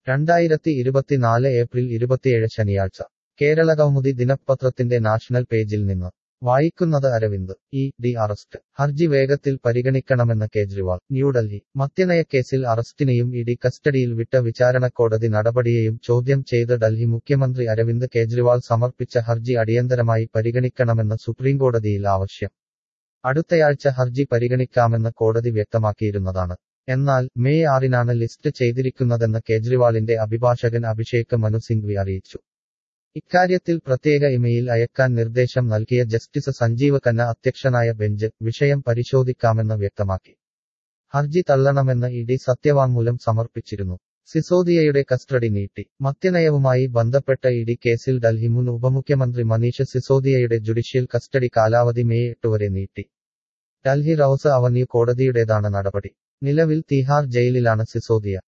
രണ്ടായിരത്തി ഇരുപത്തിനാല് ഏപ്രിൽ ഇരുപത്തിയേഴ് ശനിയാഴ്ച കേരള കൗമുദി ദിനപത്രത്തിന്റെ നാഷണൽ പേജിൽ നിന്ന് വായിക്കുന്നത് അരവിന്ദ് ഇ ഡി അറസ്റ്റ് ഹർജി വേഗത്തിൽ പരിഗണിക്കണമെന്ന് കേജ്രിവാൾ ന്യൂഡൽഹി മദ്യനയക്കേസിൽ അറസ്റ്റിനെയും ഇ ഡി കസ്റ്റഡിയിൽ വിട്ട വിചാരണക്കോടതി നടപടിയെയും ചോദ്യം ചെയ്ത് ഡൽഹി മുഖ്യമന്ത്രി അരവിന്ദ് കേജ്രിവാൾ സമർപ്പിച്ച ഹർജി അടിയന്തരമായി പരിഗണിക്കണമെന്ന് സുപ്രീംകോടതിയിൽ ആവശ്യം അടുത്തയാഴ്ച ഹർജി പരിഗണിക്കാമെന്ന് കോടതി വ്യക്തമാക്കിയിരുന്നതാണ് എന്നാൽ മെയ് ആറിനാണ് ലിസ്റ്റ് ചെയ്തിരിക്കുന്നതെന്ന് കേജ്രിവാളിന്റെ അഭിഭാഷകൻ അഭിഷേക് മനു സിംഗ്വി അറിയിച്ചു ഇക്കാര്യത്തിൽ പ്രത്യേക ഇമെയിൽ അയക്കാൻ നിർദ്ദേശം നൽകിയ ജസ്റ്റിസ് സഞ്ജീവ് ഖന്ന അധ്യക്ഷനായ ബെഞ്ച് വിഷയം പരിശോധിക്കാമെന്ന് വ്യക്തമാക്കി ഹർജി തള്ളണമെന്ന് ഇ ഡി സത്യവാങ്മൂലം സമർപ്പിച്ചിരുന്നു സിസോദിയയുടെ കസ്റ്റഡി നീട്ടി മദ്യനയവുമായി ബന്ധപ്പെട്ട ഇ ഡി കേസിൽ ഡൽഹി മുൻ ഉപമുഖ്യമന്ത്രി മനീഷ് സിസോദിയയുടെ ജുഡീഷ്യൽ കസ്റ്റഡി കാലാവധി മെയ് എട്ട് വരെ നീട്ടി ഡൽഹി റൌസ് അവന്യൂ കോടതിയുടേതാണ് നടപടി നിലവിൽ തിഹാർ ജയിലിലാണ് സിസോദിയ